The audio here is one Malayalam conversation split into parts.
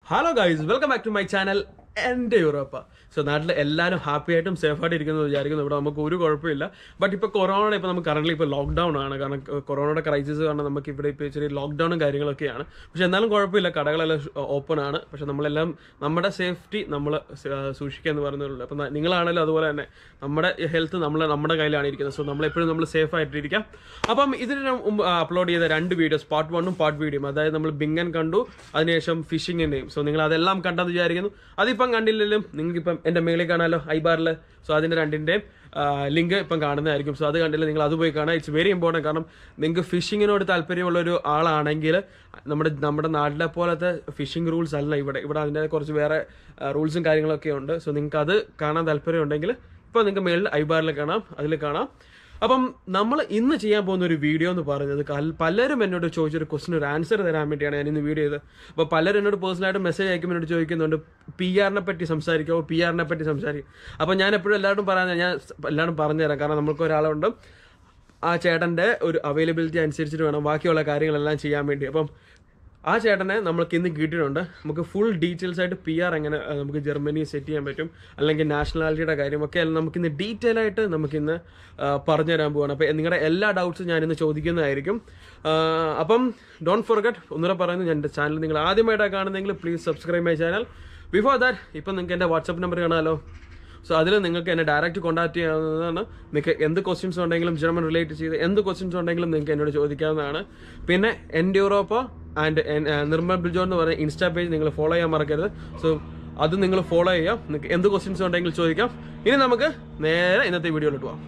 Hello guys welcome back to my channel എൻ്റെ യൂറോപ്പ സോ നാട്ടിൽ എല്ലാവരും ഹാപ്പി ആയിട്ടും സേഫ് ആയിട്ട് ഇരിക്കുന്നു എന്ന് വിചാരിക്കുന്നു ഇവിടെ നമുക്ക് ഒരു കുഴപ്പമില്ല ബട്ട് ഇപ്പോൾ കൊറോണ ഇപ്പോൾ നമുക്ക് കറന്റ് ഇപ്പോൾ ലോക്ക്ഡൗൺ ആണ് കാരണം കൊറോണയുടെ ക്രൈസിസ് കാരണം നമുക്ക് ഇവിടെ ഇപ്പോൾ ചെറിയ ലോക്ക്ഡൗണും കാര്യങ്ങളൊക്കെയാണ് പക്ഷെ എന്നാലും കുഴപ്പമില്ല കടകളെല്ലാം ഓപ്പൺ ആണ് പക്ഷെ നമ്മളെല്ലാം നമ്മുടെ സേഫ്റ്റി നമ്മൾ സൂക്ഷിക്കുക എന്ന് പറയുന്നുള്ളൂ അപ്പം നിങ്ങളാണെങ്കിലും അതുപോലെ തന്നെ നമ്മുടെ ഹെൽത്ത് നമ്മൾ നമ്മുടെ കയ്യിലാണ് ഇരിക്കുന്നത് സോ നമ്മളെപ്പോഴും നമ്മൾ സേഫ് ആയിട്ടിരിക്കാം അപ്പം ഇതിന് മുമ്പ് അപ്ലോഡ് ചെയ്ത രണ്ട് വീഡിയോസ് പാർട്ട് വണ്ണും പാർട്ട് വീഡിയോയും അതായത് നമ്മൾ ബിങ്ങൻ കണ്ടു അതിനുശേഷം ഫിഷിങ്ങിൻ്റെയും സോ നിങ്ങൾ അതെല്ലാം കണ്ടെന്ന് വിചാരിക്കുന്നു അതിപ്പം കണ്ടില്ലെങ്കിലും നിങ്ങൾക്ക് ഇപ്പം എൻ്റെ മേളിൽ കാണാമല്ലോ ഐബാറിൽ സോ അതിൻ്റെ രണ്ടിൻ്റെയും ലിങ്ക് ഇപ്പം കാണുന്നതായിരിക്കും സോ അത് കണ്ടില്ല നിങ്ങൾ അത് പോയി കാണാം ഇറ്റ്സ് വെരി ഇമ്പോർട്ടൻറ്റ് കാരണം നിങ്ങൾക്ക് ഫിഷിങ്ങിനോട് താല്പര്യമുള്ള ഒരു ആളാണെങ്കിൽ നമ്മുടെ നമ്മുടെ നാട്ടിലെ പോലത്തെ ഫിഷിംഗ് റൂൾസ് അല്ല ഇവിടെ ഇവിടെ അതിൻ്റെ കുറച്ച് വേറെ റൂൾസും കാര്യങ്ങളൊക്കെ ഉണ്ട് സോ നിങ്ങൾക്ക് അത് കാണാൻ താല്പര്യം ഉണ്ടെങ്കിൽ ഇപ്പോൾ നിങ്ങൾക്ക് മേളിൽ ഐബാറിൽ കാണാം അതിൽ കാണാം അപ്പം നമ്മൾ ഇന്ന് ചെയ്യാൻ പോകുന്ന ഒരു വീഡിയോ എന്ന് പറയുന്നത് കൽ- പലരും എന്നോട് ചോദിച്ചൊരു ക്വസ്റ്റിന് ഒരു ആൻസർ തരാൻ വേണ്ടിയാണ് ഞാൻ ഇന്ന് വീഡിയോ ചെയ്തത് അപ്പോൾ പലരും എന്നോട് പേഴ്സണലായിട്ട് മെസ്സേജ് അയക്കുമ്പോൾ എന്നോട് ചോദിക്കുന്നുണ്ട് പി ആറിനെ പറ്റി സംസാരിക്കുമോ പി ആറിനെ പറ്റി സംസാരിക്കും അപ്പോൾ ഞാൻ എപ്പോഴും എല്ലാവരും പറയാൻ ഞാൻ എല്ലാവരും പറഞ്ഞുതരാം കാരണം നമുക്ക് ഒരാളുണ്ട് ആ ചേട്ടൻ്റെ ഒരു അവൈലബിലിറ്റി അനുസരിച്ചിട്ട് വേണം ബാക്കിയുള്ള കാര്യങ്ങളെല്ലാം ചെയ്യാൻ വേണ്ടി അപ്പം ആ ചേട്ടനെ നമ്മൾക്ക് ഇന്ന് കിട്ടിയിട്ടുണ്ട് നമുക്ക് ഫുൾ ഡീറ്റെയിൽസ് ആയിട്ട് പി ആർ എങ്ങനെ ആ, നമുക്ക് ജർമ്മനി സെറ്റ് ചെയ്യാൻ പറ്റും അല്ലെങ്കിൽ നാഷണാലിറ്റിയുടെ കാര്യമൊക്കെ എല്ലാം നമുക്കിന്ന് ഡീറ്റെയിൽ ആയിട്ട് നമുക്കിന്ന് ആ, പറഞ്ഞുതരാൻ പോവാണ് അപ്പോൾ നിങ്ങളുടെ എല്ലാ ഡൗട്ട്സും ഞാനിന്ന് ചോദിക്കുന്നതായിരിക്കും ആ, അപ്പം ഡോണ്ട് ഫോർഗറ്റ് ഒന്നുകൂടെ പറയുന്നു ഞാൻ എൻ്റെ ചാനൽ നിങ്ങൾ ആദ്യമായിട്ടാണ് കാണുന്നതെങ്കിൽ please subscribe my channel before that ഇപ്പം നിങ്ങൾക്ക് എൻ്റെ വാട്സപ്പ് നമ്പർ കാണാമല്ലോ സോ അതിൽ നിങ്ങൾക്ക് എന്നെ ഡയറക്റ്റ് കോൺടാക്ട് ചെയ്യാവുന്നതാണ് നിങ്ങൾക്ക് എന്ത് ക്വസ്റ്റ്യൻസ് ഉണ്ടെങ്കിലും ജർമ്മൻ റിലേറ്റ് ചെയ്ത് എന്ത് ക്വസ്റ്റ്യൻസ് ഉണ്ടെങ്കിലും നിങ്ങൾക്ക് എന്നോട് ചോദിക്കാവുന്നതാണ് പിന്നെ എൻ്റെ യൂറോപ്പ ആൻഡ് നിർമ്മൽ ബിൽജോ എന്ന് പറയുന്ന ഇൻസ്റ്റാ പേജ് നിങ്ങൾ ഫോളോ ചെയ്യാൻ മറക്കരുത് സോ അത് നിങ്ങൾ ഫോളോ ചെയ്യാം നിങ്ങൾക്ക് എന്ത് ക്വസ്റ്റ്യൻസ് ഉണ്ടെങ്കിലും ചോദിക്കാം ഇനി നമുക്ക് നേരെ ഇന്നത്തെ വീഡിയോയിലോട്ട് പോവാം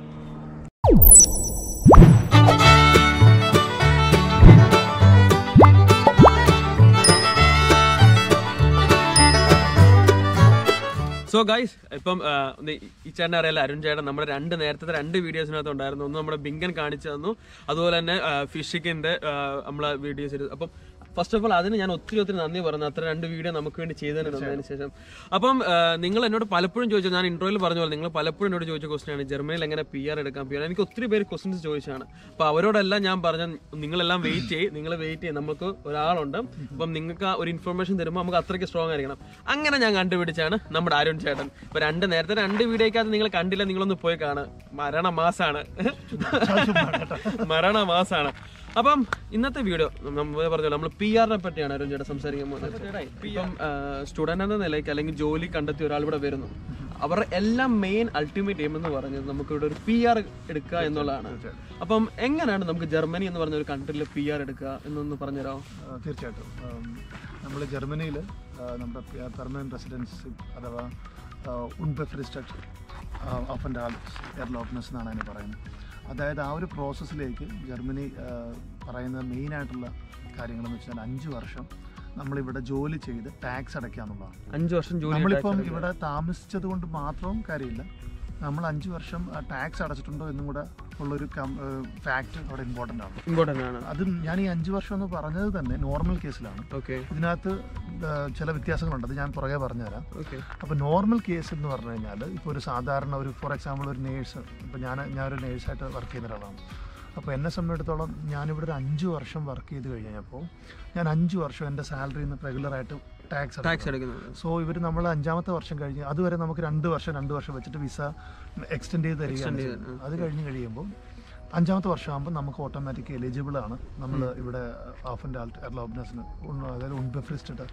സോ ഗൈസ് ഇപ്പം ആ, ഒന്ന് ഈ ചേട്ടനെ അറിയാലോ അരുൺ ചേട്ടൻ നമ്മുടെ രണ്ട് നേരത്തെ രണ്ട് വീഡിയോസിനകത്ത് ഉണ്ടായിരുന്നു ഒന്ന് നമ്മുടെ ബിങ്കൻ കാണിച്ചു തന്നു അതുപോലെ തന്നെ ഫിഷിക്കിന്റെ നമ്മളെ വീഡിയോസ് ചെയ്തു അപ്പം ഫസ്റ്റ് ഓഫ് ഓൾ അതിന് ഞാൻ ഒത്തിരി ഒത്തിരി നന്ദി പറഞ്ഞു അത്ര രണ്ട് വീഡിയോ നമുക്ക് വേണ്ടി ചെയ്തതിന് തന്നതിന് ശേഷം അപ്പം ആ, നിങ്ങൾ എന്നോട് പലപ്പോഴും ചോദിച്ചു ഞാൻ ഇൻട്രോയിൽ പറഞ്ഞ പോലെ നിങ്ങൾ പലപ്പോഴും എന്നോട് ചോദിച്ച ക്വസ്റ്റൻ ആണ് ജർമ്മനിയിൽ എങ്ങനെ പി ആർ എടുക്കാം പി ആർ എനിക്ക് ഒത്തിരി പേര് ക്വസ്റ്റ്യൻസ് ചോദിച്ചാണ് അപ്പൊ അവരോടെല്ലാം ഞാൻ പറഞ്ഞ നിങ്ങളെല്ലാം വെയിറ്റ് ചെയ്യും നിങ്ങൾ വെയിറ്റ് ചെയ്യും നമുക്ക് ഒരാളുണ്ട് അപ്പം നിങ്ങൾക്ക് ആ ഒരു ഇൻഫർമേഷൻ തരുമ്പോൾ നമുക്ക് അത്രയ്ക്ക് സ്ട്രോങ് ആയിരിക്കണം അങ്ങനെ ഞാൻ കണ്ടുപിടിച്ചാണ് നമ്മുടെ അരുൺ ചേട്ടൻ ഇപ്പൊ രണ്ട് നേരത്തെ രണ്ട് വീഡിയോക്കകത്ത് നിങ്ങൾ കണ്ടില്ല നിങ്ങളൊന്ന് പോയി കാണുക മരണ മാസാണ് മരണ മാസാണ് അപ്പം ഇന്നത്തെ വീഡിയോ നമ്മൾ പറഞ്ഞല്ലോ നമ്മൾ പി ആറിനെ പറ്റിയാണ് അരുൺ ചേട്ടൻ സംസാരിക്കാൻ പോകുന്നത് ഇപ്പം സ്റ്റുഡന്റ് എന്ന നിലയ്ക്ക് അല്ലെങ്കിൽ ജോലി കണ്ടെത്തിയ ഒരാൾ ഇവിടെ വരുന്നു അവരുടെ എല്ലാം മെയിൻ അൾട്ടിമേറ്റ് എയിം എന്ന് പറഞ്ഞത് നമുക്ക് ഇവിടെ ഒരു പി ആർ എടുക്കുക എന്നുള്ളതാണ് അപ്പം എങ്ങനെയാണ് നമുക്ക് ജർമ്മനി എന്ന് പറഞ്ഞ ഒരു കൺട്രിയിൽ പി ആർ എടുക്കുക എന്നൊന്ന് പറഞ്ഞുതരാമോ ആ, തീർച്ചയായിട്ടും നമ്മൾ ജർമ്മനിയിൽ നമ്മുടെ പെർമനൻറ്റ് റെസിഡൻഷിപ്പ് അഥവാ ഉൺബെഫ്രിസ്റ്റഡ് ഓഫ് ആൻഡ് ആൾ എയർലോപ്നസ് എന്നാണ് അതിന് പറയുന്നത് അതായത് ആ ഒരു പ്രോസസ്സിലേക്ക് ജർമ്മനി ആ, പറയുന്ന മെയിനായിട്ടുള്ള കാര്യങ്ങളെന്ന് വെച്ചാൽ അഞ്ച് വർഷം നമ്മളിവിടെ ജോലി ചെയ്ത് ടാക്സ് അടയ്ക്കുക എന്നുള്ളതാണ് അഞ്ചു വർഷം ജോലി നമ്മളിപ്പം ഇവിടെ താമസിച്ചത് കൊണ്ട് മാത്രം കാര്യമില്ല നമ്മൾ അഞ്ച് വർഷം ടാക്സ് അടച്ചിട്ടുണ്ടോ എന്നും കൂടെ ഉള്ളൊരു ഫാക്റ്റ് അവിടെ ഇമ്പോർട്ടൻ്റ് ആണ് ഇമ്പോർട്ടൻ്റ് ആണ് അത് ഞാൻ ഈ അഞ്ച് വർഷം എന്ന് പറഞ്ഞത് തന്നെ നോർമൽ കേസിലാണ് ഓക്കെ ഇതിനകത്ത് ആ, ചില വ്യത്യാസങ്ങളുണ്ട് അത് ഞാൻ പുറകെ പറഞ്ഞുതരാം ഓക്കെ അപ്പോൾ നോർമൽ കേസ് എന്ന് പറഞ്ഞു കഴിഞ്ഞാൽ ഇപ്പോൾ ഒരു സാധാരണ ഒരു ഫോർ എക്സാമ്പിൾ ഒരു നേഴ്സ് ഇപ്പോൾ ഞാൻ ഞാനൊരു നേഴ്സായിട്ട് വർക്ക് ചെയ്യുന്ന ഒരാളാണ് അപ്പോൾ എന്നെ സംബന്ധിച്ചിടത്തോളം ഞാനിവിടെ ഒരു അഞ്ച് വർഷം വർക്ക് ചെയ്ത് കഴിഞ്ഞപ്പോൾ ഞാൻ അഞ്ച് വർഷം എൻ്റെ സാലറിയിൽ നിന്ന് റെഗുലറായിട്ട് ടാക്സ് ടാക്സ് എടുക്കുന്നത് സോ ഇവർ നമ്മൾ അഞ്ചാമത്തെ വർഷം കഴിഞ്ഞ് അതുവരെ നമുക്ക് രണ്ട് വർഷം രണ്ട് വർഷം വെച്ചിട്ട് വിസ എക്സ്റ്റെൻഡ് ചെയ്ത് തരികയാണ് ചെയ്ത്, ചെയ്യുന്നത്. അത് കഴിഞ്ഞ് കഴിയുമ്പോൾ അഞ്ചാമത്തെ വർഷമാകുമ്പോൾ നമുക്ക് ഓട്ടോമാറ്റിക് എലിജിബിൾ ആണ് നമ്മൾ ഇവിടെ ഓഫൻ്റെ എയർലോബ്നസിന് അതായത് ഉൺബെഫ്രിസ്റ്റഡ്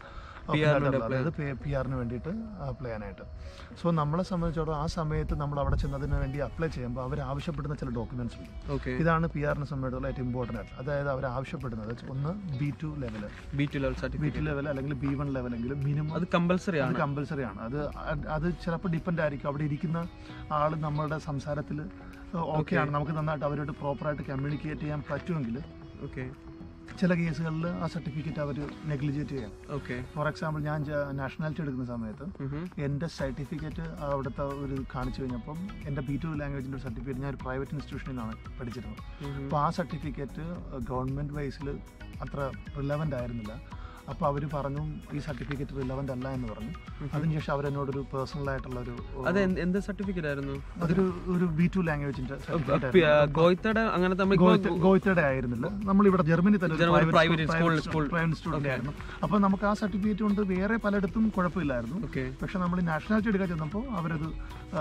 അതായത് പി ആറിന് വേണ്ടിയിട്ട് അപ്ലൈ ചെയ്യാനായിട്ട് സോ നമ്മളെ സംബന്ധിച്ചിടത്തോളം ആ സമയത്ത് നമ്മൾ അവിടെ ചെന്നതിന് വേണ്ടി അപ്ലൈ ചെയ്യുമ്പോൾ അവർ ആവശ്യപ്പെടുന്ന ചില ഡോക്യുമെന്റ്സ് ഉണ്ട് ഓക്കെ ഇതാണ് പി ആറിനെ സംബന്ധിച്ചിടത്തോളം ഏറ്റവും ഇമ്പോർട്ടൻ്റ് ആയിട്ട് അതായത് അവർ ആവശ്യപ്പെടുന്നത് ഒന്ന് B two level B two level B certificate two level അല്ലെങ്കിൽ ബി വൺ ലെവലെങ്കിലും മിനിമം അത് കമ്പൽസറി അത് ആണ് കമ്പൽസറി ആണ് അത് അത് അത് ചിലപ്പോൾ ഡിപ്പെൻഡ് ആയിരിക്കും അവിടെ ഇരിക്കുന്ന ആൾ നമ്മളുടെ സംസാരത്തിൽ ഓക്കെ ആണ് നമുക്ക് നന്നായിട്ട് അവരോട് പ്രോപ്പറായിട്ട് കമ്മ്യൂണിക്കേറ്റ് ചെയ്യാൻ പറ്റുമെങ്കിൽ ഓക്കെ ചില കേസുകളിൽ ആ സർട്ടിഫിക്കറ്റ് അവർ നെഗ്ലിജേറ്റ് ചെയ്യാം ഓക്കെ ഫോർ എക്സാമ്പിൾ ഞാൻ നാഷണാലിറ്റി എടുക്കുന്ന സമയത്ത് എൻ്റെ സർട്ടിഫിക്കറ്റ് അവിടുത്തെ ഒരു കാണിച്ചു കഴിഞ്ഞപ്പം എൻ്റെ ബി ടു ലാംഗ്വേജിൻ്റെ സർട്ടിഫിക്കറ്റ് ഞാൻ ഒരു പ്രൈവറ്റ് ഇൻസ്റ്റിറ്റ്യൂഷനിലാണ് പഠിച്ചിരുന്നത് അപ്പോൾ ആ സർട്ടിഫിക്കറ്റ് ഗവൺമെൻറ് വൈസിൽ അത്ര റിലവൻ്റ് ആയിരുന്നില്ല അപ്പോൾ അവർ പറഞ്ഞു ഈ സർട്ടിഫിക്കറ്റ് റിലവൻ്റ് അല്ല എന്ന് പറഞ്ഞു അതിനുശേഷം അവരെന്നോടൊരു പേഴ്സണൽ ആയിട്ടുള്ള ഒരു അത് എന്ത് എന്ത് സർട്ടിഫിക്കറ്റ് ആയിരുന്നു അതൊരു ഒരു ബി ടു ലാംഗ്വേജിന്റെ ഗോയിത്തയുടെ അങ്ങനത്തെ നമ്മൾ ഗോയിത്തയുടെ ആയിരുന്നില്ല നമ്മൾ ഇവിടെ ജർമ്മനി തന്നെ Germany private school, school. Private student ആയിരുന്നു അപ്പോൾ നമുക്ക് ആ സർട്ടിഫിക്കറ്റ് കൊണ്ട് വേറെ പലയിടത്തും കുഴപ്പമില്ലായിരുന്നു ഓക്കെ പക്ഷെ നമ്മൾ നാഷണാലിറ്റി എടുക്കാൻ ചെന്നപ്പോൾ അവരത്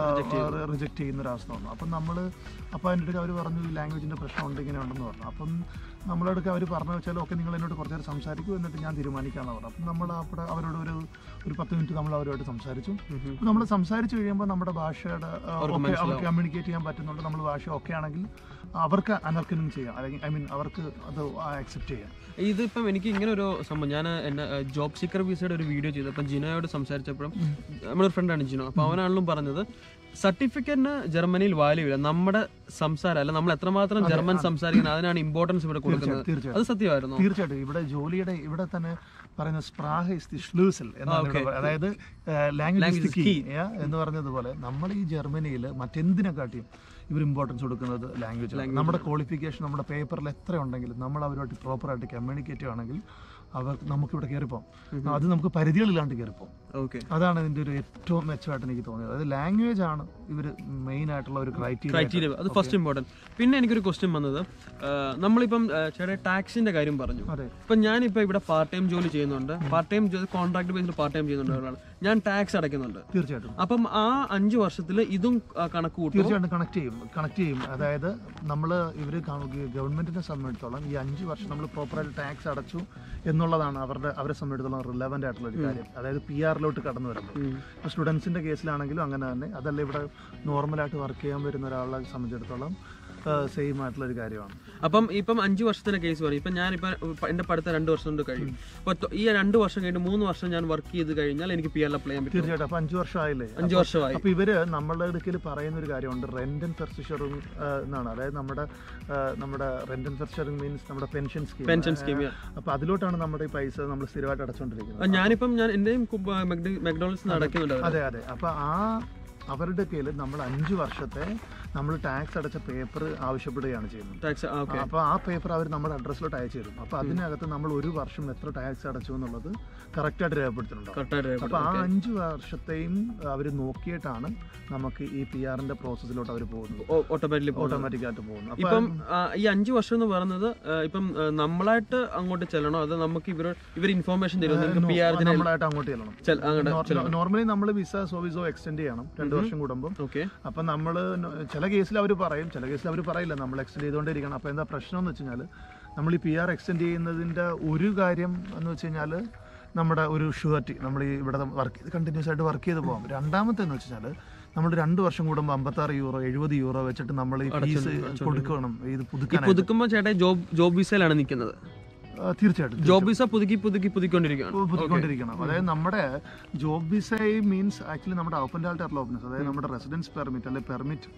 റിജക്ട് ചെയ്യുന്ന ഒരു അവസ്ഥ വന്നു അപ്പം നമ്മൾ അപ്പോൾ അതിൻ്റെ അടുത്ത് അവർ പറഞ്ഞു ഈ ലാംഗ്വേജിൻ്റെ പ്രശ്നമുണ്ട് ഇങ്ങനെ ഉണ്ടെന്ന് പറഞ്ഞു അപ്പം നമ്മളടുക്ക് അവർ പറഞ്ഞു വെച്ചാൽ ഓക്കെ നിങ്ങൾ എന്നോട് കുറച്ച് നേരം സംസാരിക്കൂ എന്നിട്ട് ഞാൻ തീരുമാനിക്കാമെന്ന് പറഞ്ഞു അപ്പം നമ്മൾ അവിടെ അവരോട് ഒരു ഒരു പത്ത് മിനിറ്റ് നമ്മൾ അവരുമായിട്ട് സംസാരിച്ചു നമ്മൾ സംസാരിച്ച് കഴിയുമ്പോൾ നമ്മുടെ ഭാഷയുടെ ആ, ഒക്കെ അവർക്ക് കമ്മ്യൂണിക്കേറ്റ് ചെയ്യാൻ പറ്റുന്നുണ്ട് നമ്മൾ ഭാഷ ഒക്കെ ആണെങ്കിൽ അവർക്ക് അനർക്കനും ചെയ്യാം അല്ലെങ്കിൽ ഐ മീൻ അവർക്ക് അത് ആക്സെപ്റ്റ് ചെയ്യാം ഇതിപ്പം എനിക്ക് ഇങ്ങനെ ഒരു സംഭവം ഞാൻ എന്നെ ജോബ് സീക്കർ വിസയുടെ ഒരു വീഡിയോ ചെയ്തു അപ്പം ജിനോയോട് സംസാരിച്ചപ്പോഴും നമ്മുടെ ഫ്രണ്ടാണ് ജിനോ അപ്പോൾ അവനാണെങ്കിലും പറഞ്ഞത് സർട്ടിഫിക്കറ്റിന് ജർമ്മനിയിൽ വാല്യൂ ഇല്ല നമ്മുടെ സംസാരം അല്ല നമ്മൾ എത്രമാത്രം ജർമ്മൻ സംസാരിക്കുന്നത് അതിനാണ് ഇമ്പോർട്ടൻസ് ഇവിടെ കൊടുക്കുന്നത് തീർച്ചയായിട്ടും അത് സത്യമായിരുന്നു തീർച്ചയായിട്ടും ഇവിടെ ജോലിയുടെ ഇവിടെ തന്നെ പറയുന്ന സ്പ്രാഹ ഇസ് ദി ഷ്ലൂസൽ എന്നാണ് ഇവിടെ പറയുന്നത്. അതായത് ലാംഗ്വേജ് കീ എന്ന് പറഞ്ഞതുപോലെ നമ്മൾ ഈ ജർമ്മനിയിൽ മറ്റെന്തിനെക്കാട്ടിയും ഇവർ ഇമ്പോർട്ടൻസ് കൊടുക്കുന്നത് ലാംഗ്വേജ് നമ്മുടെ ക്വാളിഫിക്കേഷൻ നമ്മുടെ പേപ്പറിൽ എത്ര ഉണ്ടെങ്കിലും നമ്മൾ അവരുമായിട്ട് പ്രോപ്പറായിട്ട് കമ്മ്യൂണിക്കേറ്റ് ആണെങ്കിൽ അവർ നമുക്കിവിടെ കയറിപ്പോം അത് നമുക്ക് പരിധികളില്ലാണ്ട് കയറിപ്പോം ഓക്കെ അതാണ് ഇതിൻ്റെ ഒരു ഏറ്റവും മെച്ചമായിട്ട് എനിക്ക് തോന്നിയത് അതായത് ലാംഗ്വേജ് ആണ് ഇവർ മെയിൻ ആയിട്ടുള്ള ഒരു ക്രൈറ്റീരിയ ക്രൈറ്റീരിയ അത് ഫസ്റ്റ് ഇമ്പോർട്ടൻറ്റ് പിന്നെ എനിക്കൊരു ക്വസ്റ്റ്യൻ വന്നത് ആ, നമ്മളിപ്പം ആ, ചേട്ടാ ടാക്സിന്റെ കാര്യം പറഞ്ഞു അതെ ഇപ്പം ഞാനിപ്പോൾ ഇവിടെ പാർട്ട് ടൈം ജോലി ചെയ്യുന്നുണ്ട് പാർട്ട് ടൈം കോൺട്രാക്ട് ബേസിൽ പാർട്ട് ടൈം ചെയ്യുന്നുണ്ട് ഒരാളാണ് ഞാൻ ടാക്സ് അടയ്ക്കുന്നുണ്ട് തീർച്ചയായിട്ടും അപ്പം ആ അഞ്ച് വർഷത്തിൽ ഇതും ആ, കണക്ക് കൂട്ടും തീർച്ചയായിട്ടും കണക്ട് ചെയ്യും കണക്ട് ചെയ്യും അതായത് നമ്മൾ ഇവർ ഗവൺമെന്റിനെ സംബന്ധിച്ചിടത്തോളം ഈ അഞ്ച് വർഷം നമ്മൾ പ്രോപ്പറായിട്ട് ടാക്സ് അടച്ചു എന്നുള്ളതാണ് അവരുടെ അവരെ സംബന്ധിച്ചിടത്തോളം റിലവൻ്റ് ആയിട്ടുള്ള ഒരു കാര്യം അതായത് പി ആറിലോട്ട് കടന്നു വരുന്നത് ഇപ്പോൾ സ്റ്റുഡൻസിൻ്റെ കേസിലാണെങ്കിലും അങ്ങനെ തന്നെ അതല്ല ഇവിടെ നോർമലായിട്ട് വർക്ക് ചെയ്യാൻ വരുന്ന ഒരാളെ സംബന്ധിച്ചിടത്തോളം സെയിം ആയിട്ടുള്ള ഒരു കാര്യമാണ് അപ്പം ഇപ്പം അഞ്ച് വർഷത്തിന്റെ കേസ് പറയും ഇപ്പം ഞാനിപ്പം ഇപ്പം എൻ്റെ പഠിത്തം രണ്ട് വർഷം കൊണ്ട് കഴിയും അപ്പോൾ ഈ രണ്ട് വർഷം കഴിഞ്ഞിട്ട് മൂന്ന് വർഷം ഞാൻ വർക്ക് ചെയ്ത് കഴിഞ്ഞാൽ എനിക്ക് പി ആർ അപ്ലൈ ചെയ്യാൻ പറ്റും തീർച്ചയായിട്ടും അപ്പോൾ അഞ്ച് വർഷമായില്ലേ അഞ്ച് വർഷമായി അപ്പോൾ ഇവര് നമ്മളുടെ അടുക്കൽ പറയുന്ന ഒരു കാര്യമുണ്ട് റെന്റ് ആൻഡ് പെർസിഷറിങ് എന്നാണ് അതായത് നമ്മുടെ ആ, നമ്മുടെ റെന്റ് ആൻഡ് പെർസിഷറിങ് മീൻസ് നമ്മുടെ പെൻഷൻ സ്കീം പെൻഷൻ സ്കീം അപ്പോൾ അതിലോട്ടാണ് നമ്മുടെ ഈ പൈസ നമ്മൾ സ്ഥിരമായിട്ട് അടച്ചുകൊണ്ടിരിക്കുന്നത് ഞാനിപ്പം ഞാൻ എൻ്റെയും മെക്ഡോണൽസ് നടക്കുന്നുണ്ട് അതെ അതെ അപ്പോൾ ആ അവരുടെ കയ്യിൽ നമ്മൾ അഞ്ച് വർഷത്തെ നമ്മൾ ടാക്സ് അടച്ച പേപ്പർ ആവശ്യപ്പെടുകയാണ് ചെയ്യുന്നത് ടാക്സ് ഓക്കെ അപ്പോൾ ആ പേപ്പർ അവർ നമ്മുടെ അഡ്രസ്സിലോട്ട് അയച്ചു തരും അപ്പോൾ അതിനകത്ത് നമ്മൾ ഒരു വർഷം എത്ര ടാക്സ് അടച്ചു എന്നുള്ളത് കറക്റ്റായിട്ട് രേഖപ്പെടുത്തുന്നുണ്ടാവും കറക്റ്റായിട്ട് അപ്പോൾ ആ അഞ്ച് വർഷത്തെയും അവർ നോക്കിയിട്ടാണ് നമുക്ക് ഈ പി ആറിന്റെ പ്രോസസ്സിലോട്ട് അവർ പോകുന്നത് ഓട്ടോമാറ്റിക്കലി ഓട്ടോമാറ്റിക് ആയിട്ട് പോകുന്നത് അപ്പോൾ ഇപ്പം ആ, ഈ അഞ്ച് വർഷം എന്ന് പറയുന്നത് ആ, ഇപ്പം ആ, നമ്മളായിട്ട് അങ്ങോട്ട് ചെല്ലണോ അത് നമുക്ക് ഇവർ ഇവർ ഇൻഫോർമേഷൻ തരും നിങ്ങൾക്ക് പി ആർ നമ്മളായിട്ട് അങ്ങോട്ട് ചെല്ലണം അങ്ങോട്ട് നോർമലി നമ്മൾ വിസ സോവിസോ എക്സ്റ്റെൻഡ് ചെയ്യണം രണ്ട് വർഷം കൂടുമ്പോൾ ഓക്കെ അപ്പം നമ്മൾ ചില കേസിൽ അവർ പറയും ചില കേസിൽ അവർ പറയില്ല നമ്മൾ എക്സ്റ്റെൻഡ് ചെയ്തുകൊണ്ടിരിക്കണം അപ്പോൾ എന്താ പ്രശ്നം എന്ന് വെച്ച് കഴിഞ്ഞാൽ നമ്മൾ ഈ പി ആർ എക്സ്റ്റെൻഡ് ചെയ്യുന്നതിൻ്റെ ഒരു കാര്യം എന്ന് വെച്ച് കഴിഞ്ഞാൽ നമ്മുടെ ഒരു ഷുവർട്ടി നമ്മൾ ഈ ഇവിടെ വർക്ക് ചെയ്ത് കണ്ടിന്യൂസ് ആയിട്ട് വർക്ക് ചെയ്ത് പോകാം രണ്ടാമത്തെ എന്ന് വെച്ച് കഴിഞ്ഞാൽ നമ്മൾ രണ്ട് വർഷം കൂടുമ്പോൾ അമ്പത്താറ് യൂറോ എഴുപത് യൂറോ വെച്ചിട്ട് നമ്മൾ ഈ ഫീസ് കൊടുക്കണം ഇത് പുതുക്കാൻ പുതുക്കുമ്പോൾ ചേട്ടാ ജോബ് ജോബ് വിസയിലാണ് നിൽക്കുന്നത് തീർച്ചയായിട്ടും ജോബ് വിസ പുതുക്കി പുതുക്കി പുതുക്കിക്കൊണ്ടിരിക്കുകയാണ് പുതുക്കൊണ്ടിരിക്കണം അതായത് നമ്മുടെ ജോബ് വിസ മീൻസ് ആക്ച്വലി നമ്മുടെ ഓപ്പൺ ഡാൾട്ട് അലോപ്നസ് അതായത് നമ്മുടെ റെസിഡൻസ് പെർമിറ്റ് അല്ലെങ്കിൽ പെർമിറ്റ്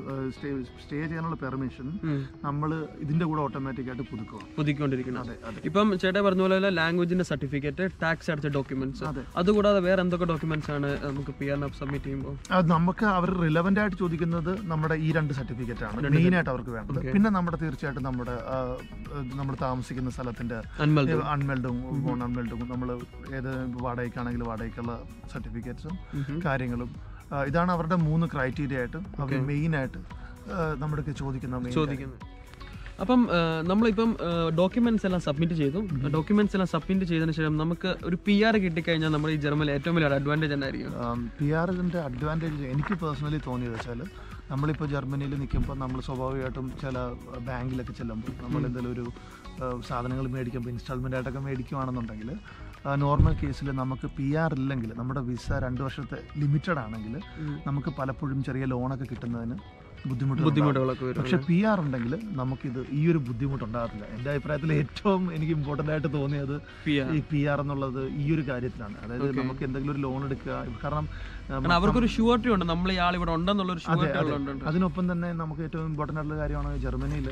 സ്റ്റേ ചെയ്യാനുള്ള പെർമിഷൻ ഉം. നമ്മൾ ഇതിന്റെ കൂടെ ഓട്ടോമാറ്റിക് ആയിട്ട് പുതുക്കുക പുതുക്കിക്കൊണ്ടിരിക്കുന്നത് അതെ അതെ ഇപ്പം ചേട്ടാ പറഞ്ഞ പോലെ ലാംഗ്വേജിന്റെ സർട്ടിഫിക്കറ്റ് ടാക്സ് അടച്ച ഡോക്യുമെന്റ്സ് അതെ. അതുകൂടാതെ വേറെ എന്തൊക്കെ ഡോക്യുമെന്റ്സ് ആണ് നമുക്ക് പി ആറിന് സബ്മിറ്റ് ചെയ്യുമ്പോൾ അത് നമുക്ക് അവർ റിലവൻ്റ് ആയിട്ട് ചോദിക്കുന്നത് നമ്മുടെ ഈ രണ്ട് സർട്ടിഫിക്കറ്റ് ആണ് മെയിൻ ആയിട്ട് അവർക്ക് വേണ്ടത് പിന്നെ നമ്മുടെ തീർച്ചയായിട്ടും നമ്മുടെ ആ, നമ്മൾ താമസിക്കുന്ന സ്ഥലത്തിന്റെ അൻമൽ അൺമെൽഡും ബോൺ അൺമെൽഡും നമ്മൾ ഏത് വാടകയ്ക്കാണെങ്കിൽ വാടകയ്ക്കുള്ള സർട്ടിഫിക്കറ്റ്സും കാര്യങ്ങളും ആ, ഇതാണ് അവരുടെ മൂന്ന് ക്രൈറ്റീരിയ ആയിട്ട് അവർ മെയിൻ ആയിട്ട് ആ, നമ്മുടെ അടുത്ത് ചോദിക്കുന്ന main ചോദിക്കുന്നത് അപ്പം ആ, നമ്മളിപ്പം ഡോക്യുമെന്റ്സ് എല്ലാം സബ്മിറ്റ് ചെയ്തു ഡോക്യുമെന്റ്സ് എല്ലാം സബ്മിറ്റ് ചെയ്തതിന് ശേഷം നമുക്ക് ഒരു പി ആർ കിട്ടിക്കഴിഞ്ഞാൽ നമ്മൾ ഈ ജർമ്മനിൽ ഏറ്റവും വലിയ അഡ്വാൻറ്റേജ് എന്നായിരിക്കും പി ആറിൻ്റെ അഡ്വാൻറ്റേജ് എനിക്ക് പേഴ്സണലി തോന്നിയത് വെച്ചാൽ നമ്മളിപ്പോൾ ജർമ്മനിയിൽ നിൽക്കുമ്പോൾ നമ്മൾ സ്വാഭാവികമായിട്ടും ചില ബാങ്കിലൊക്കെ ചെല്ലുമ്പോൾ നമ്മൾ എന്തെങ്കിലും ഒരു ആ, സാധനങ്ങൾ മേടിക്കുമ്പോൾ ഇൻസ്റ്റാൾമെൻ്റ് ആയിട്ടൊക്കെ മേടിക്കുകയാണെന്നുണ്ടെങ്കിൽ നോർമൽ കേസിൽ നമുക്ക് പി ആർ ഇല്ലെങ്കിൽ നമ്മുടെ വിസ രണ്ട് വർഷത്തെ ലിമിറ്റഡ് ആണെങ്കിൽ നമുക്ക് പലപ്പോഴും ചെറിയ ലോണൊക്കെ കിട്ടുന്നതിന് ബുദ്ധിമുട്ട് ബുദ്ധിമുട്ടുകളൊക്കെ വരും പക്ഷെ പി ആർ ഉണ്ടെങ്കിൽ നമുക്കിത് ഈ ഒരു ബുദ്ധിമുട്ടുണ്ടാകത്തില്ല എൻ്റെ അഭിപ്രായത്തിൽ ഏറ്റവും എനിക്ക് ഇമ്പോർട്ടൻ്റ് ആയിട്ട് തോന്നിയത് പി ആർ ഈ പി ആർ എന്നുള്ളത് ഈ ഒരു കാര്യത്തിലാണ് അതായത് നമുക്ക് എന്തെങ്കിലും ഒരു ലോൺ എടുക്കുക കാരണം ആ, കാരണം അവർക്കൊരു ഷുവർട്ടി ഉണ്ട് നമ്മൾ ഈ ആൾ ഇവിടെ ഉണ്ടെന്നുള്ള ഒരു ഷുവർട്ടി ഉള്ളുണ്ട് അതിനൊപ്പം തന്നെ നമുക്ക് ഏറ്റവും ഇമ്പോർട്ടൻ്റ് ആയിട്ടുള്ള കാര്യമാണ് ജർമ്മനിയിൽ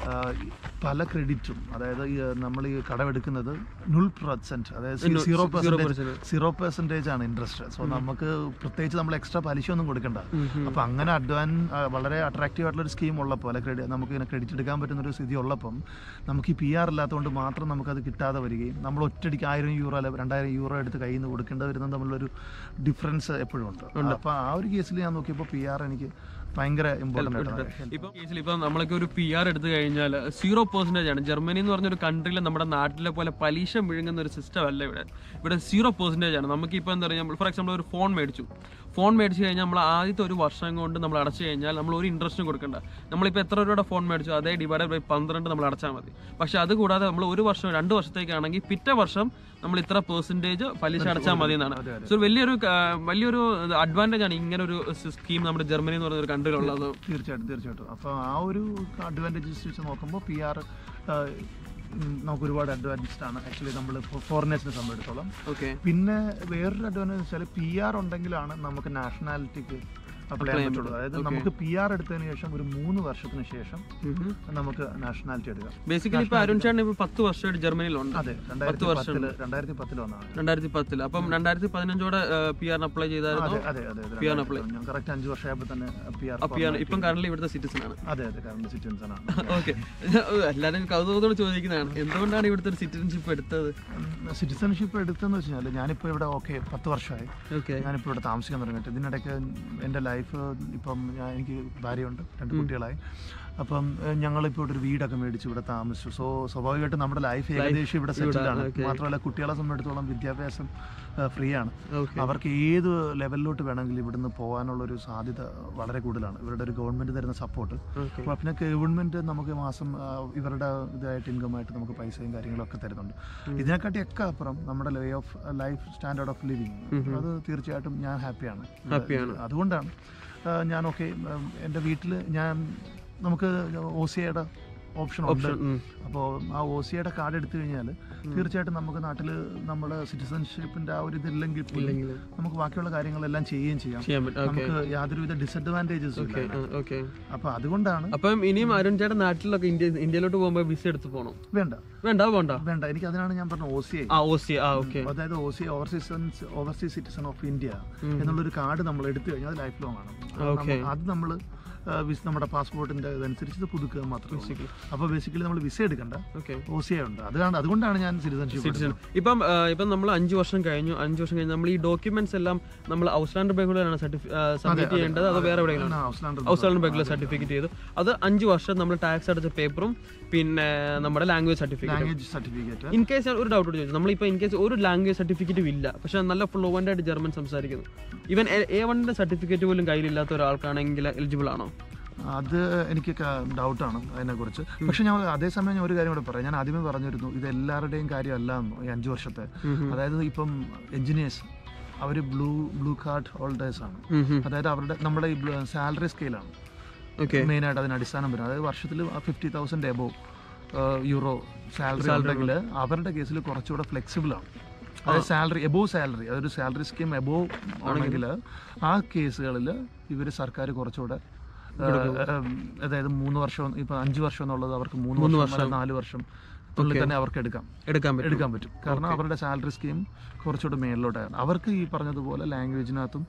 പല ക്രെഡിറ്റും അതായത് ഈ, നമ്മൾ ഈ കടമെടുക്കുന്നത് നുൾ പെർസെൻറ്റ് അതായത് സീറോ പെർസെൻറ്റേജ് സീറോ പെർസെൻറ്റേജ് ആണ് ഇൻട്രസ്റ്റ് സോ നമുക്ക് പ്രത്യേകിച്ച് നമ്മൾ എക്സ്ട്രാ പലിശ ഒന്നും കൊടുക്കണ്ട അപ്പൊ അങ്ങനെ അഡ്വാൻ ആ, വളരെ വളരെ അട്രാക്റ്റീവ് ആയിട്ടുള്ള ഒരു സ്കീം ഉള്ളപ്പോൾ അല്ലെ ക്രെഡിറ്റ് നമുക്ക് ഇങ്ങനെ ക്രെഡിറ്റ് എടുക്കാൻ പറ്റുന്ന ഒരു സ്ഥിതി ഉള്ളപ്പം നമുക്ക് ഈ പി ആർ ഇല്ലാത്തതുകൊണ്ട് മാത്രം നമുക്കത് കിട്ടാതെ വരികയും നമ്മൾ ഒറ്റയടിക്ക് ആയിരം യൂറോ അല്ലെ രണ്ടായിരം യൂറോ എടുത്ത് കയ്യിൽ നിന്ന് കൊടുക്കേണ്ടി വരുന്നത് തമ്മിലൊരു ഡിഫറൻസ് എപ്പോഴും ഉണ്ട് അപ്പോൾ ആ ഒരു കേസിൽ ഞാൻ നോക്കിയപ്പോൾ പി ആർ എനിക്ക് ഭയങ്കര ഇമ്പോർട്ടൻ്റ് ആയിട്ടാണ് ഇപ്പം കേസിൽ ഇപ്പം നമ്മളൊക്കെ ഒരു പി ആർ എടുത്തു കഴിഞ്ഞാൽ സീറോ പെർസെൻറ്റേജ് ആണ് ജർമ്മനി എന്ന് പറഞ്ഞൊരു കൺട്രിയിൽ നമ്മുടെ നാട്ടിലെ പോലെ പലിശ വിഴുങ്ങുന്ന ഒരു സിസ്റ്റം അല്ല ഇവിടെ ഇവിടെ സീറോ പെർസെൻറ്റേജ് ആണ് നമുക്ക് ഇപ്പോൾ എന്താ പറയുക ഫോർ എക്സാമ്പിൾ ഒരു ഫോൺ മേടിച്ചു ഫോൺ മേടിച്ച് കഴിഞ്ഞാൽ നമ്മൾ ആദ്യത്തെ ഒരു വർഷം കൊണ്ട് നമ്മൾ അടച്ചു കഴിഞ്ഞാൽ നമ്മൾ ഒരു ഇൻട്രസ്റ്റും കൊടുക്കണ്ട നമ്മളിപ്പോൾ എത്ര രൂപയുടെ ഫോൺ മേടിച്ചു അതേ ഡിവൈഡ് ബൈ പന്ത്രണ്ട് നമ്മൾ അടച്ചാൽ മതി പക്ഷേ അത് കൂടാതെ നമ്മൾ ഒരു വർഷം രണ്ട് വർഷത്തേക്കാണെങ്കിൽ പിറ്റേ വർഷം നമ്മൾ ഇത്ര പെർസെൻറ്റേജ് പലിശ അടച്ചാൽ മതി എന്നാണ് സോ വലിയൊരു ആ, വലിയൊരു അഡ്വാൻറ്റേജ് ആണ് ഇങ്ങനെ ഒരു സ്കീം നമ്മുടെ ജർമ്മനി എന്ന് പറയുന്ന ഒരു കൺട്രിയിലുള്ളത് തീർച്ചയായിട്ടും തീർച്ചയായിട്ടും അപ്പോൾ ആ ഒരു അഡ്വാൻറ്റേജസ് വെച്ച് നോക്കുമ്പോൾ പി ആർ നമുക്ക് ഒരുപാട് അഡ്വാൻറ്റേജ് ആണ് ആക്ച്വലി നമ്മൾ ഫോറിനേഴ്സിനെ സംബന്ധിച്ചിടത്തോളം ഓക്കെ പിന്നെ വേറൊരു അഡ്വാൻറ്റേജ് വെച്ചാൽ പി ആർ ഉണ്ടെങ്കിലാണ് നമുക്ക് നാഷണാലിറ്റിക്ക് അപ്ലൈ ചെയ്യാൻ പറ്റുള്ളൂ അതായത് നമുക്ക് പി ആർ എടുത്തതിന് ശേഷം ഒരു മൂന്ന് വർഷത്തിന് ശേഷം നമുക്ക് നാഷണാലിറ്റി എടുക്കാം ബേസിക്കലി ഇപ്പൊ അരുൺ ചേട്ടൻ ഇപ്പൊ പത്ത് വർഷമായിട്ട് ജർമ്മനിയിലുണ്ട് അതെ രണ്ടായിരത്തി പത്തില് രണ്ടായിരത്തി പത്തിൽ വന്നതാണ് രണ്ടായിരത്തി പത്തിൽ അപ്പം രണ്ടായിരത്തി പതിനഞ്ചോടെ പി ആറിന് അപ്ലൈ ചെയ്തായിരുന്നു അതെ അതെ അതെ അതെ PR ന് apply. ഞാൻ കറക്റ്റ് അഞ്ച് വർഷമായപ്പോൾ തന്നെ പി ആർ പി ആർ ഇപ്പം കറന്റ് ഇവിടുത്തെ സിറ്റിസൺ ആണ് അതെ അതെ കാരണം സിറ്റിസൺ ആണ് ഓക്കെ എല്ലാവരും കൗതുകത്തോട് ചോദിക്കുന്നതാണ് എന്തുകൊണ്ടാണ് ഇവിടുത്തെ ഒരു സിറ്റിസൺഷിപ്പ് എടുത്തത് സിറ്റിസൺഷിപ്പ് എടുത്തെന്ന് വെച്ച് കഴിഞ്ഞാൽ ഞാനിപ്പോൾ ഇവിടെ ഓക്കെ പത്ത് വർഷമായി ഓക്കെ ഞാനിപ്പോൾ ഇവിടെ താമസിക്കാൻ തുടങ്ങിയിട്ട് ഇതിനിടയ്ക്ക് എൻ്റെ ലൈഫ് ഇപ്പം ഞാൻ എനിക്ക് ഭാര്യയുണ്ട് രണ്ട് കുട്ടികളായി അപ്പം ഏഹ്, ഞങ്ങളിപ്പോൾ ഇവിടെ ഒരു വീടൊക്കെ മേടിച്ച് ഇവിടെ താമസിച്ചു സോ സ്വാഭാവികമായിട്ടും നമ്മുടെ ലൈഫ് ഏകദേശം ഇവിടെ സെറ്റിൽഡ് ആണ് മാത്രമല്ല കുട്ടികളെ സംബന്ധിച്ചിടത്തോളം വിദ്യാഭ്യാസം ഫ്രീ ആണ് ഓക്കെ അവർക്ക് ഏത് ലെവലിലോട്ട് വേണമെങ്കിലും ഇവിടുന്ന് പോകാനുള്ളൊരു സാധ്യത വളരെ കൂടുതലാണ് ഇവരുടെ ഒരു ഗവൺമെൻറ് തരുന്ന സപ്പോർട്ട് ഓക്കെ അപ്പോൾ പിന്നെ ഗവൺമെൻറ് നമുക്ക് മാസം ആ, ഇവരുടെ ഇതായിട്ട് ഇൻകമായിട്ട് നമുക്ക് പൈസയും കാര്യങ്ങളൊക്കെ തരുന്നുണ്ട് ഇതിനെക്കാട്ടിയൊക്കെ അപ്പുറം നമ്മുടെ way of life standard of living അത് തീർച്ചയായിട്ടും ഞാൻ ഹാപ്പിയാണ് ഹാപ്പിയാണ് അതുകൊണ്ടാണ് ആ, ഞാൻ ഓക്കെ എൻ്റെ വീട്ടിൽ ഞാൻ നമുക്ക് ഒ സി ഐയുടെ ഓപ്ഷൻ ഉണ്ട് അപ്പോൾ ആ ഒ സി ഐയുടെ കാർഡ് എടുത്തു കഴിഞ്ഞാൽ തീർച്ചയായിട്ടും നമുക്ക് നാട്ടിൽ നമ്മുടെ സിറ്റിസൺഷിപ്പിൻ്റെ ആ ഒരു ഇതില്ലെങ്കിൽ പോലും നമുക്ക് ബാക്കിയുള്ള കാര്യങ്ങളെല്ലാം ചെയ്യുകയും ചെയ്യാം ചെയ്യാൻ പറ്റും ഓക്കെ നമുക്ക് യാതൊരുവിധ ഡിസഡ്വാൻറ്റേജസും ഓക്കെ ഇല്ല ഓക്കെ അപ്പോൾ അതുകൊണ്ടാണ് അപ്പം ഇനിയും അരുൺ ചേട്ടൻ നാട്ടിലൊക്കെ ഇന്ത്യ ഇന്ത്യയിലോട്ട് പോകുമ്പോൾ വിസ എടുത്ത് പോകണം വേണ്ട വേണ്ട പോണ്ട വേണ്ട എനിക്ക് അതിനാണ് ഞാൻ പറഞ്ഞ ഒ സി ഐ ആ ഓ സി ആ ഓക്കെ അതായത് O C overseas overseas citizen of India എന്നുള്ളൊരു കാർഡ് നമ്മൾ എടുത്തു കഴിഞ്ഞാൽ അത് ലൈഫ് ലോങ് ആണ് അത് Okay. നമ്മ- അത് നമ്മൾ നമ്മുടെ പാസ്പോർട്ടിന്റെ ഇതനുസരിച്ച് ഇത് പുതുക്കുക മാത്രമേ ഉള്ളൂ അപ്പോൾ ബേസിക്കലി നമ്മൾ വിസ എടുക്കണ്ട ഓക്കെ ഒ സി ഐ ഉണ്ട് അതാണ് അതുകൊണ്ടാണ് ഞാൻ സിറ്റിസൺഷിപ്പ് സിറ്റിസൺ ഇപ്പം ആ, ഇപ്പം നമ്മൾ അഞ്ച് വർഷം കഴിഞ്ഞു അഞ്ച് വർഷം കഴിഞ്ഞ് നമ്മൾ ഈ ഡോക്യുമെന്റ്സ് എല്ലാം നമ്മൾ ഔസ്ലാൻഡർ ബാങ്കുകളാണ് സബ്മിറ്റ് ചെയ്യേണ്ടത് അത് വേറെ എവിടെയെങ്കിലും ഔസ്ലാൻഡർ ബാങ്കിൽ സർട്ടിഫിക്കറ്റ് ചെയ്തു അത് അഞ്ച് വർഷം നമ്മൾ ടാക്സ് അടച്ച പേപ്പറും പിന്നെ നമ്മുടെ language certificate language certificate in case ഒരു ഡൗട്ട് ചോദിച്ചു നമ്മളിപ്പോൾ ഇൻ കേസ് ഒരു ലാംഗ്വേജ് സർട്ടിഫിക്കറ്റും ഇല്ല പക്ഷെ നല്ല ഫ്ലുവൻ്റ് ആയിട്ട് ജർമ്മൻ സംസാരിക്കുന്നു ഈവൻ എ വണ്ണിന്റെ സർട്ടിഫിക്കറ്റ് പോലും കയ്യിലില്ലാത്ത ഒരാൾക്കാണെങ്കിൽ എലിജിബിൾ ആണോ അത് എനിക്ക് ഡൗട്ടാണ് അതിനെക്കുറിച്ച് പക്ഷെ ഞാൻ അതേസമയം ഞാൻ ഒരു കാര്യം കൂടെ പറയാം ഞാൻ ആദ്യമേ പറഞ്ഞിരുന്നു ഇത് എല്ലാവരുടെയും കാര്യമല്ല എന്ന് ഈ അഞ്ച് വർഷത്തെ അതായത് ഇപ്പം എഞ്ചിനീയേഴ്സ് അവർ ബ്ലൂ ബ്ലൂ കാർഡ് ഹോൾഡേഴ്സ് ആണ് അതായത് അവരുടെ നമ്മുടെ ഈ സാലറി സ്കെയിലാണ് ഓക്കെ മെയിനായിട്ട് അതിന് അടിസ്ഥാനം വരുന്നത് അതായത് വർഷത്തിൽ fifty thousand above euro salary ഉണ്ടെങ്കിൽ അവരുടെ കേസിൽ കുറച്ചുകൂടെ ഫ്ലെക്സിബിൾ ആണ് അതായത് സാലറി എബോ സാലറി അതൊരു സാലറി സ്കീം എബോ ആണെങ്കിൽ ആ കേസുകളിൽ ഇവർ സർക്കാർ കുറച്ചുകൂടെ ആ, ഉം, അതായത് മൂന്ന് വർഷം ഇപ്പൊ അഞ്ച് വർഷം എന്നുള്ളത് അവർക്ക് മൂന്ന് വർഷം അല്ലെങ്കിൽ നാല് വർഷം ത്തുള്ളിൽ തന്നെ അവർക്ക് എടുക്കാം എടുക്കാൻ പറ്റും എടുക്കാൻ പറ്റും കാരണം അവരുടെ സാലറി സ്കീം കുറച്ചുകൂടെ മേളിലോട്ടാണ് അവർക്ക് ഈ പറഞ്ഞതുപോലെ ലാംഗ്വേജിനകത്തും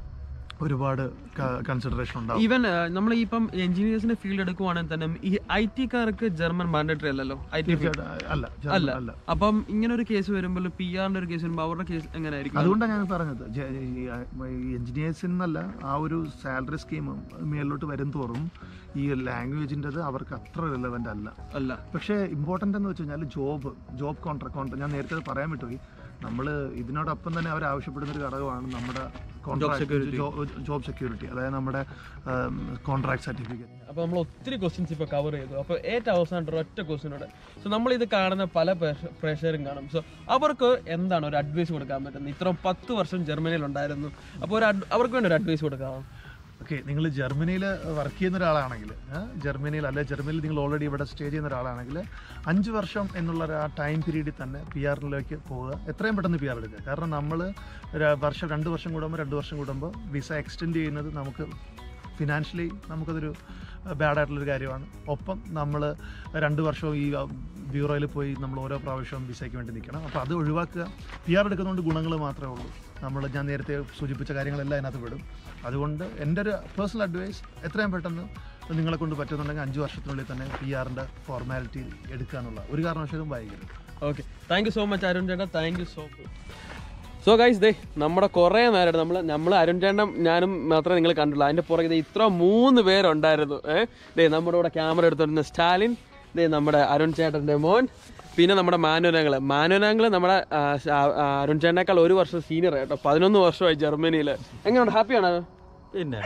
ഒരുപാട് കൺസിഡറേഷൻ ഉണ്ടാവും ഈവൻ നമ്മൾ ഇപ്പം എഞ്ചിനീയേഴ്സിന്റെ ഫീൽഡ് എടുക്കുവാണെങ്കിൽ തന്നെ ഈ ഐ ടിക്കാർക്ക് ജർമ്മൻ മാൻഡേറ്ററി അല്ലല്ലോ ഐ ടി തീർച്ചയായിട്ടും അല്ല ജർമ്മൻ അല്ല അല്ല അപ്പം ഇങ്ങനെ ഒരു കേസ് വരുമ്പോൾ പി ആറിന്റെ ഒരു കേസ് വരുമ്പോൾ അവരുടെ കേസ് എങ്ങനെയായിരിക്കും അതുകൊണ്ടാണ് ഞാൻ പറഞ്ഞത് എഞ്ചിനീയേഴ്സിൽ നിന്നല്ല ആ ഒരു സാലറി സ്കീം മേളിലോട്ട് വരും തോറും ഈ ലാംഗ്വേജിൻ്റെത് അവർക്ക് അത്ര റിലവൻ്റ് അല്ല അല്ല പക്ഷേ ഇമ്പോർട്ടൻ്റ് എന്ന് വെച്ച് കഴിഞ്ഞാൽ ജോബ് ജോബ് കോൺട്രാക്ട് കോൺട്രാക്ട് ഞാൻ നേരത്തെ അത് പറയാൻ വിട്ടുപോയി നമ്മൾ ഇതിനോടൊപ്പം തന്നെ അവർ ആവശ്യപ്പെടുന്ന ഒരു ഘടകമാണ് നമ്മുടെ കോൺട്രാക്ട് ജോബ് സെക്യൂരിറ്റി അതായത് നമ്മുടെ കോൺട്രാക്ട് സർട്ടിഫിക്കറ്റ് അപ്പൊ നമ്മൾ ഒത്തിരി ക്വസ്റ്റ്യൻസ് ഇപ്പൊ കവർ ചെയ്തു അപ്പൊ ഏറ്റവും അവസാനം ഒറ്റ ക്വസ്റ്റ്യനോട് സോ നമ്മൾ ഇത് കാണുന്ന പല പ്രേക്ഷ- പ്രേക്ഷകരും കാണും സോ അവർക്ക് എന്താണ് ഒരു അഡ്വൈസ് കൊടുക്കാൻ പറ്റുന്നത് ഇത്രയും പത്ത് വർഷം ജർമ്മനിയിൽ ഉണ്ടായിരുന്നു അപ്പോൾ ഒരു ad- അവർക്ക് വേണ്ടി ഒരു അഡ്വൈസ് കൊടുക്കാമോ ഓക്കെ നിങ്ങൾ ജർമ്മനിയിൽ വർക്ക് ചെയ്യുന്ന ഒരാളാണെങ്കിൽ ജർമ്മനിയിൽ അല്ലെ ജർമ്മനിയിൽ നിങ്ങൾ ഓൾറെഡി ഇവിടെ സ്റ്റേ ചെയ്യുന്ന ഒരാളാണെങ്കിൽ അഞ്ച് വർഷം എന്നുള്ള ഒരു ആ ടൈം പീരീഡിൽ തന്നെ പി ആറിലേക്ക് പോവുക എത്രയും പെട്ടെന്ന് പി ആർ എടുക്കുക കാരണം നമ്മൾ വർഷം രണ്ട് വർഷം കൂടുമ്പോൾ രണ്ട് വർഷം കൂടുമ്പോൾ വിസ എക്സ്റ്റെൻഡ് ചെയ്യുന്നത് നമുക്ക് ഫിനാൻഷ്യലി നമുക്കതൊരു ബാഡ് ആയിട്ടുള്ളൊരു കാര്യമാണ് ഒപ്പം നമ്മൾ രണ്ട് വർഷവും ഈ ബ്യൂറോയിൽ പോയി നമ്മൾ ഓരോ പ്രാവശ്യവും വിസയ്ക്ക് വേണ്ടി നിൽക്കണം അപ്പോൾ അത് ഒഴിവാക്കുക പി ആർ എടുക്കുന്നതുകൊണ്ട് ഗുണങ്ങൾ മാത്രമേ ഉള്ളൂ നമ്മൾ ഞാൻ നേരത്തെ സൂചിപ്പിച്ച കാര്യങ്ങളെല്ലാം അതിനകത്ത് വിടും അതുകൊണ്ട് എൻ്റെ ഒരു പേഴ്സണൽ അഡ്വൈസ് എത്രയും പെട്ടെന്ന് നിങ്ങളെ കൊണ്ട് പറ്റുന്നുണ്ടെങ്കിൽ അഞ്ച് വർഷത്തിനുള്ളിൽ തന്നെ പി ആറിൻ്റെ ഫോർമാലിറ്റി എടുക്കുക എന്നുള്ള ഒരു കാരണവശാലും വൈകരുത് okay thank you so much Arun ചേട്ടാ thank you so much so guys ദേ നമ്മുടെ കുറേ നേരമായിട്ട് നമ്മൾ നമ്മൾ അരുൺ ചേട്ടനും ഞാനും മാത്രമേ നിങ്ങൾ കണ്ടുള്ളൂ അതിൻ്റെ പുറകെ ദേ ഇത്ര മൂന്ന് പേരുണ്ടായിരുന്നു ഏഹ് ദേ നമ്മുടെ കൂടെ ക്യാമറ എടുത്തിരുന്ന സ്റ്റാലിൻ ദേ നമ്മുടെ അരുൺ ചേട്ടൻ്റെ മോൻ പിന്നെ നമ്മുടെ മാനുനാങ്ങൾ മാനുനാങ്ങൾ നമ്മുടെ ആ, ആ, ആ, അരുൺ ചേട്ടനേക്കാൾ ഒരു വർഷം സീനിയർ കേട്ടോ പതിനൊന്ന് വർഷമായി ജർമ്മനിയിൽ എങ്ങനെയുണ്ട് ഹാപ്പിയാണോ പിന്നെ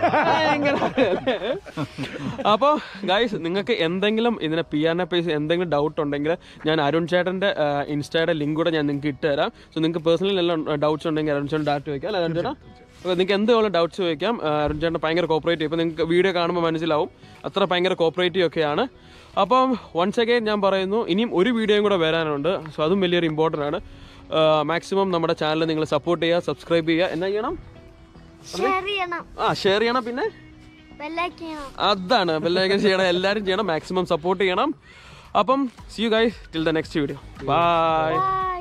അപ്പോൾ ഗൈസ് നിങ്ങൾക്ക് എന്തെങ്കിലും ഇതിനെ പി ആറിനെ പേസ് എന്തെങ്കിലും ഡൗട്ട് ഉണ്ടെങ്കിൽ ഞാൻ അരുൺ ചേട്ടൻ്റെ ഇൻസ്റ്റയുടെ ലിങ്ക് കൂടെ ഞാൻ നിങ്ങൾക്ക് ഇട്ട് തരാം സോ നിങ്ങൾക്ക് പേഴ്സണലി എല്ലാം ഡൗട്ട്സ് ഉണ്ടെങ്കിൽ അരുൺ ചേട്ടൻ ഡൗട്ട് ചോദിക്കാം അല്ലേ അരുൺ ചേട്ടാ അപ്പോൾ നിങ്ങൾക്ക് എന്തുള്ള ഡൗട്ട്സ് ചോദിക്കാം ആ, അരുൺ ചേട്ടൻ ഭയങ്കര കോപ്പറേറ്റീവ് ഇപ്പോൾ നിങ്ങൾക്ക് വീഡിയോ കാണുമ്പോൾ മനസ്സിലാവും അത്ര ഭയങ്കര കോപ്പറേറ്റീവ് ഒക്കെയാണ് അപ്പം വൺസ് അഗൈൻ ഞാൻ പറയുന്നു ഇനിയും ഒരു വീഡിയോയും കൂടെ വരാനുണ്ട് സോ അതും വലിയൊരു ഇമ്പോർട്ടൻ്റ് ആണ് മാക്സിമം നമ്മുടെ ചാനൽ നിങ്ങൾ സപ്പോർട്ട് ചെയ്യുക സബ്സ്ക്രൈബ് ചെയ്യുക എന്നാ ചെയ്യണം ഷെയർ ചെയ്യണം ആ ഷെയർ ചെയ്യണം പിന്നെ ബെല്ലൈക്ക് ചെയ്യണം അതാണ് ബെല്ലൈക്കൻ ചെയ്യണം എല്ലാവരും ചെയ്യണം മാക്സിമം സപ്പോർട്ട് ചെയ്യണം അപ്പം see you guys till the next video bye by